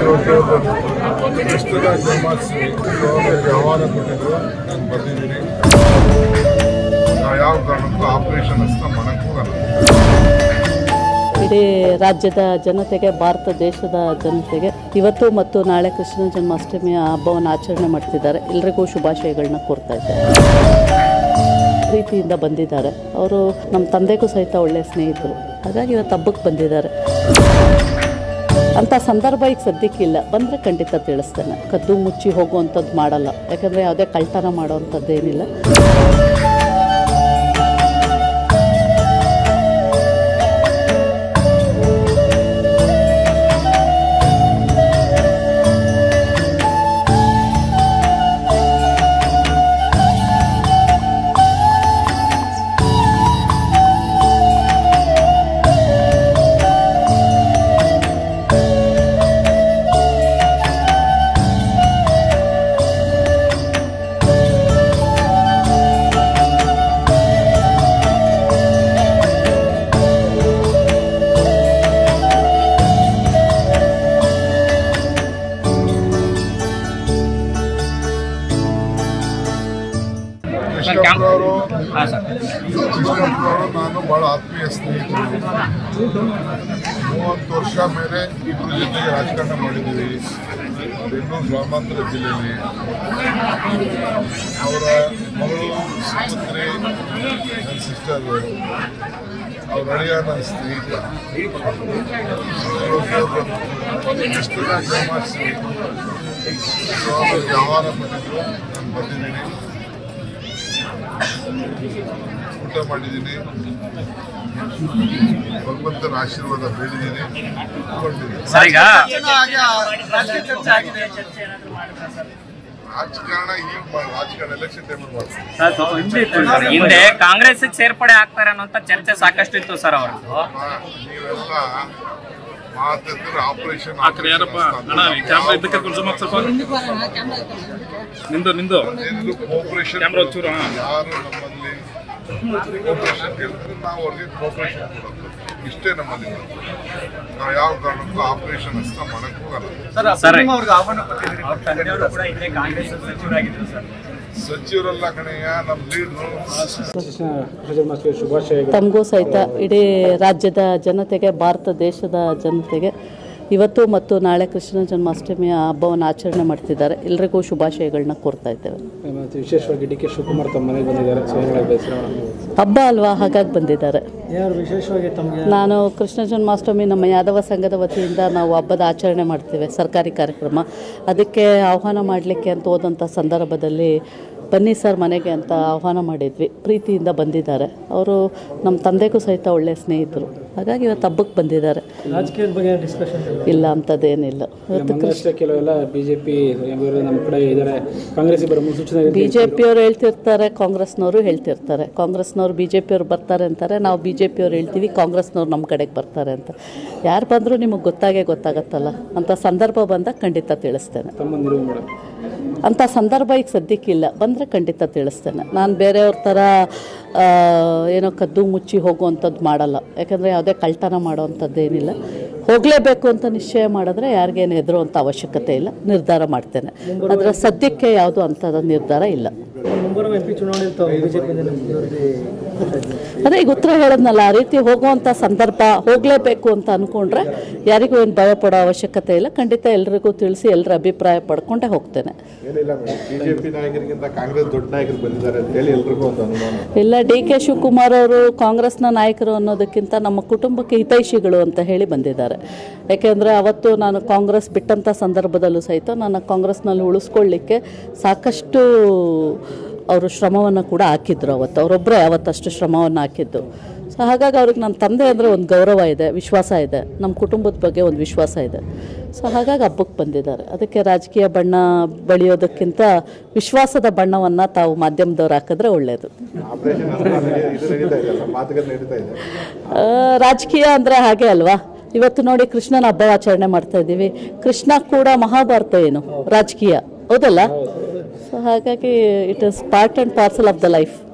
ಕ್ರಿಸ್ತನ ಜನ್ಮಾಷ್ಟಮಿ ಸ್ವಾಮಿಗೆ ಆಹ್ವಾನ ಕೊಟ್ಟಿದ್ರು ನಾನು ಬಂದಿದ್ದೀನಿ ನಾವು ಯಾವ ಕಾರಣಕ್ಕೂ ಆಪರೇಷನ್ ಹಸ್ತ ಮಾಡಕ್ ಹೋಗಲ್ಲ ಇಡೀ ರಾಜ್ಯದ ಜನತೆಗೆ ಭಾರತ ದೇಶದ ಜನತೆಗೆ ಇವತ್ತು ಮತ್ತು ನಾಳೆ ಕೃಷ್ಣ ಜನ್ಮಾಷ್ಟಮಿಯ ಹಬ್ಬವನ್ನು ಆಚರಣೆ ಮಾಡ್ತಿದ್ದಾರೆ ಎಲ್ರಿಗೂ ಶುಭಾಶಯಗಳನ್ನ ಕೋರ್ತಾ ಇದ್ದಾರೆ ಪ್ರೀತಿಯಿಂದ ಬಂದಿದ್ದಾರೆ ಅವರು ನಮ್ಮ ತಂದೆಗೂ ಸಹಿತ ಒಳ್ಳೆಯ ಸ್ನೇಹಿತರು ಹಾಗಾಗಿ ಇವತ್ತು ಹಬ್ಬಕ್ಕೆ ಬಂದಿದ್ದಾರೆ ಅಂಥ ಸಂದರ್ಭ ಈಗ ಸದ್ಯಕ್ಕಿಲ್ಲ ಬಂದರೆ ಖಂಡಿತ ತಿಳಿಸ್ತೇನೆ ಕದ್ದು ಮುಚ್ಚಿ ಹೋಗುವಂಥದ್ದು ಮಾಡಲ್ಲ ಯಾಕಂದರೆ ಯಾವುದೇ ಕಳ್ತನ ಮಾಡೋವಂಥದ್ದು ಏನಿಲ್ಲ ಕೃಷ್ಣಪ್ಪನವರು ಕೃಷ್ಣಪ್ಪನವರು ನಾನು ಬಹಳ ಆತ್ಮೀಯ ಸ್ನೇಹಿತರು ಮೂವತ್ತು ವರ್ಷ ಮೇಲೆ ಇಬ್ಬರ ಜೊತೆಗೆ ರಾಜಕಾರಣ ಮಾಡಿದ್ದೀವಿ ಬೆಂಗಳೂರು ಗ್ರಾಮಾಂತರ ಜಿಲ್ಲೆಯಲ್ಲಿ ಅವರ ಮಗಳು ಸುಪುತ್ರಿ ನನ್ನ ಸಿಸ್ಟರ್ ಅವ್ರ ಅಳಿಯ ನನ್ನ ಸ್ನೇಹಿತ ಕೃಷ್ಣನ ಜನ್ಮಾಷ್ಟಮಿ ಸ್ವಾಮಿಗೆ ಆಹ್ವಾನ ಕೊಟ್ಟಿದ್ರು ನಾನು ಬಂದಿದ್ದೀನಿ ಊಟ ಮಾಡಿದ್ದೀನಿ ಭಗವಂತನ ಆಶೀರ್ವಾದ ಬೇಡಿದ್ದೀನಿ ತಗೊಂಡಿದ್ದೀನಿ ಸರ್ ಈಗ ರಾಜಕಾರಣ ಈಗ ಮಾಡಿ ರಾಜಕಾರಣ ಎಲೆಕ್ಷನ್ ಟೈಮಲ್ಲಿ ಮಾಡ್ತೀನಿ ಹಿಂದೆ ಕಾಂಗ್ರೆಸ್ ಸೇರ್ಪಡೆ ಆಗ್ತಾರೆ ಅನ್ನೋಂತ ಚರ್ಚೆ ಸಾಕಷ್ಟು ಇತ್ತು ಸರ್ ಅವ್ರದ್ದು ನೀವೆಲ್ಲ ಮಾತಾಡಿದ್ರೆ ಆಪರೇಷನ್ ಆ ಕಡೆ ಯಾರಪ್ಪ ಅಣ್ಣ ಈ ಕ್ಯಾಮ್ರಾ ಇದಕ್ಕೆ ಕುಲ್ಸು ಮತ್ ಸ್ವಲ್ಪ ನಿಂದು ನಿಂದು ಆಪರೇಷನ್ ಕ್ಯಾಮ್ರಾ ಒಂಚೂರು, ಹಾ. ಯಾರು ನಮ್ಮಲ್ಲಿ ಕೋಪರೇಷನ್ ಕೇಳಿದ್ರೆ ನಾವು ಅವ್ರಿಗೆ ಕೋಪರೇಷನ್ ಕೊಡೋದು ಇಷ್ಟೇ ನಮ್ಮಲ್ಲಿ ಇರೋದು. ನಾವು ಯಾವ ಕಾರಣಕ್ಕೂ ಆಪರೇಷನ್ ಹಸ್ತ ಮಾಡಕ್ ಹೋಗಲ್ಲ ಸರ್ ಸಚಿವರೆಲ್ಲ ಕಣೆಯ ನಮ್ಮ ಲೀಡ್ರು ತಮಗೂ ಸಹಿತ ಇಡೀ ರಾಜ್ಯದ ಜನತೆಗೆ ಭಾರತ ದೇಶದ ಜನತೆಗೆ ಇವತ್ತು ಮತ್ತು ನಾಳೆ ಕೃಷ್ಣ ಜನ್ಮಾಷ್ಟಮಿಯ ಹಬ್ಬವನ್ನು ಆಚರಣೆ ಮಾಡ್ತಿದ್ದಾರೆ ಎಲ್ರಿಗೂ ಶುಭಾಶಯಗಳನ್ನ ಕೋರ್ತಾ ಇದ್ದೇವೆ ಮತ್ತು ವಿಶೇಷವಾಗಿ ಡಿ ಕೆ ಶಿವಕುಮಾರ್ ತಮ್ಮ ಮನೆಗೆ ಬಂದಿದ್ದಾರೆ ಸೊ ಹೇಳಕ್ ಬಯಸ್ತೀರಾ ಮೇಡಮ್? ಹಬ್ಬ ಅಲ್ವಾ ಹಾಗಾಗಿ ಬಂದಿದ್ದಾರೆ ಯಾರು ವಿಶೇಷವಾಗಿ ತಮಗೆ ನಾನು ಕೃಷ್ಣ ಜನ್ಮಾಷ್ಟಮಿ ನಮ್ಮ ಯಾದವ ಸಂಘದ ವತಿಯಿಂದ ನಾವು ಹಬ್ಬದ ಆಚರಣೆ ಮಾಡ್ತೇವೆ ಸರ್ಕಾರಿ ಕಾರ್ಯಕ್ರಮ ಅದಕ್ಕೆ ಆಹ್ವಾನ ಮಾಡಲಿಕ್ಕೆ ಅಂತ ಹೋದಂಥ ಸಂದರ್ಭದಲ್ಲಿ ಬನ್ನಿ ಸರ್ ಮನೆಗೆ ಅಂತ ಆಹ್ವಾನ ಮಾಡಿದ್ವಿ ಪ್ರೀತಿಯಿಂದ ಬಂದಿದ್ದಾರೆ ಅವರು ನಮ್ಮ ತಂದೆಗೂ ಸಹಿತ ಒಳ್ಳೆಯ ಸ್ನೇಹಿತರು ಹಾಗಾಗಿ ಇವತ್ತು ಹಬ್ಬಕ್ಕೆ ಬಂದಿದ್ದಾರೆ ರಾಜಕೀಯದ ಬಗ್ಗೆ ಡಿಸ್ಕಷನ್ ಇಲ್ಲ ಅಂಥದ್ದೇನಿಲ್ಲ ಇವತ್ತು ಮೊನ್ನೆಷ್ಟೇ ಕೆಲವೆಲ್ಲ ಬಿಜೆಪಿ ನಮ್ಮ ಕಡೆ ಇದ್ದಾರೆ ಕಾಂಗ್ರೆಸ್ ಇಬ್ಬರು ಮುನ್ಸೂಚನೆ ಬಿ ಜೆ ಪಿಯವರು ಹೇಳ್ತಿರ್ತಾರೆ ಕಾಂಗ್ರೆಸ್ನವರು ಹೇಳ್ತಿರ್ತಾರೆ ಕಾಂಗ್ರೆಸ್ನವ್ರು ಬಿ ಜೆ ಪಿಯವ್ರು ಬರ್ತಾರೆ ಅಂತಾರೆ ನಾವು ಬಿ ಜೆ ಪಿಯವ್ರು ಹೇಳ್ತೀವಿ ಕಾಂಗ್ರೆಸ್ನವ್ರು ನಮ್ಮ ಕಡೆಗೆ ಬರ್ತಾರೆ ಅಂತ ಯಾರು ಬಂದರೂ ನಿಮಗೆ ಗೊತ್ತಾಗೇ ಗೊತ್ತಾಗತ್ತಲ್ಲ ಅಂಥ ಸಂದರ್ಭ ಬಂದಾಗ ಖಂಡಿತ ತಿಳಿಸ್ತೇನೆ ತಮ್ಮ ನಿಲುವು ಮೇಡಮ್ ಅಂಥ ಸಂದರ್ಭ ಈಗ ಸದ್ಯಕ್ಕಿಲ್ಲ ಬಂದರೆ ಖಂಡಿತ ತಿಳಿಸ್ತೇನೆ ನಾನು ಬೇರೆಯವ್ರ ಥರ ಆ, ಏನೋ ಕದ್ದು ಮುಚ್ಚಿ ಹೋಗುವಂಥದ್ದು ಮಾಡಲ್ಲ ಯಾಕಂದರೆ ಯಾವುದೇ ಕಳ್ತನ ಮಾಡೋವಂಥದ್ದು ಏನಿಲ್ಲ ಹೋಗಲೇಬೇಕು ಅಂತ ನಿಶ್ಚಯ ಮಾಡಿದ್ರೆ ಯಾರಿಗೇನು ಹೆದರುವಂಥ ಅವಶ್ಯಕತೆ ಇಲ್ಲ ನಿರ್ಧಾರ ಮಾಡ್ತೇನೆ ಆದರೆ ಸದ್ಯಕ್ಕೆ ಯಾವುದೂ ಅಂಥದ್ದು ನಿರ್ಧಾರ ಇಲ್ಲ ಮುಂಬರುವ ಎಂ ಪಿ ಚುನಾವಣೆ ಬಿಜೆಪಿಯಿಂದ ಅದೇ ಈಗ ಉತ್ತರ ಹೇಳದ್ನಲ್ಲ ಆ ರೀತಿ ಹೋಗುವಂಥ ಸಂದರ್ಭ ಹೋಗಲೇಬೇಕು ಅಂತ ಅಂದ್ಕೊಂಡ್ರೆ ಯಾರಿಗೂ ಏನು ಭಯ ಪಡೋ ಅವಶ್ಯಕತೆ ಇಲ್ಲ ಖಂಡಿತ ಎಲ್ರಿಗೂ ತಿಳಿಸಿ ಎಲ್ಲರ ಅಭಿಪ್ರಾಯ ಪಡ್ಕೊಂಡೇ ಹೋಗ್ತೇನೆ ಏನಿಲ್ಲ ಮೇಡಮ್ ಬಿಜೆಪಿ ನಾಯಕರಿಗಿಂತ ಕಾಂಗ್ರೆಸ್ ದೊಡ್ಡ ನಾಯಕರು ಬಂದಿದ್ದಾರೆ ಅಂತ ಹೇಳಿ ಎಲ್ರಿಗೂ ಒಂದು ಅನುಮಾನ ಇಲ್ಲ ಡಿ ಕೆ ಶಿವಕುಮಾರ್ ಅವರು ಕಾಂಗ್ರೆಸ್ನ ನಾಯಕರು ಅನ್ನೋದಕ್ಕಿಂತ ನಮ್ಮ ಕುಟುಂಬಕ್ಕೆ ಹಿತೈಷಿಗಳು ಅಂತ ಹೇಳಿ ಬಂದಿದ್ದಾರೆ ಯಾಕೆಂದರೆ ಅವತ್ತು ನಾನು ಕಾಂಗ್ರೆಸ್ ಬಿಟ್ಟಂಥ ಸಂದರ್ಭದಲ್ಲೂ ಸಹಿತ ನನ್ನ ಕಾಂಗ್ರೆಸ್ನಲ್ಲಿ ಉಳಿಸ್ಕೊಳ್ಳಿಕ್ಕೆ ಸಾಕಷ್ಟು ಅವರು ಶ್ರಮವನ್ನು ಕೂಡ ಹಾಕಿದ್ರು ಅವತ್ತು ಅವರೊಬ್ಬರೇ ಅವತ್ತಷ್ಟು ಶ್ರಮವನ್ನು ಹಾಕಿದ್ದು ಸೊ ಹಾಗಾಗಿ ಅವ್ರಿಗೆ ನನ್ನ ತಂದೆ ಅಂದರೆ ಒಂದು ಗೌರವ ಇದೆ ವಿಶ್ವಾಸ ಇದೆ ನಮ್ಮ ಕುಟುಂಬದ ಬಗ್ಗೆ ಒಂದು ವಿಶ್ವಾಸ ಇದೆ ಸೊ ಹಾಗಾಗಿ ಹಬ್ಬಕ್ಕೆ ಬಂದಿದ್ದಾರೆ ಅದಕ್ಕೆ ರಾಜಕೀಯ ಬಣ್ಣ ಬಳಿಯೋದಕ್ಕಿಂತ ವಿಶ್ವಾಸದ ಬಣ್ಣವನ್ನು ತಾವು ಮಾಧ್ಯಮದವ್ರು ಹಾಕಿದ್ರೆ ಒಳ್ಳೆಯದು ಆಪರೇಷನ್ ಇದು ನಡೀತಾ ಇದೆ ಅಲ್ಲ ಮಾತುಕತೆ ನಡೀತಾ ಇದೆ ಆ, ರಾಜಕೀಯ ಅಂದರೆ ಹಾಗೆ ಅಲ್ವಾ ಇವತ್ತು ನೋಡಿ ಕೃಷ್ಣನ ಹಬ್ಬ ಆಚರಣೆ ಮಾಡ್ತಾ ಇದ್ದೀವಿ ಕೃಷ್ಣ ಕೂಡ ಮಹಾಭಾರತ ಏನು ರಾಜಕೀಯ ಹೌದಲ್ಲ ಸೊ ಹಾಗಾಗಿ it is part and parcel of the life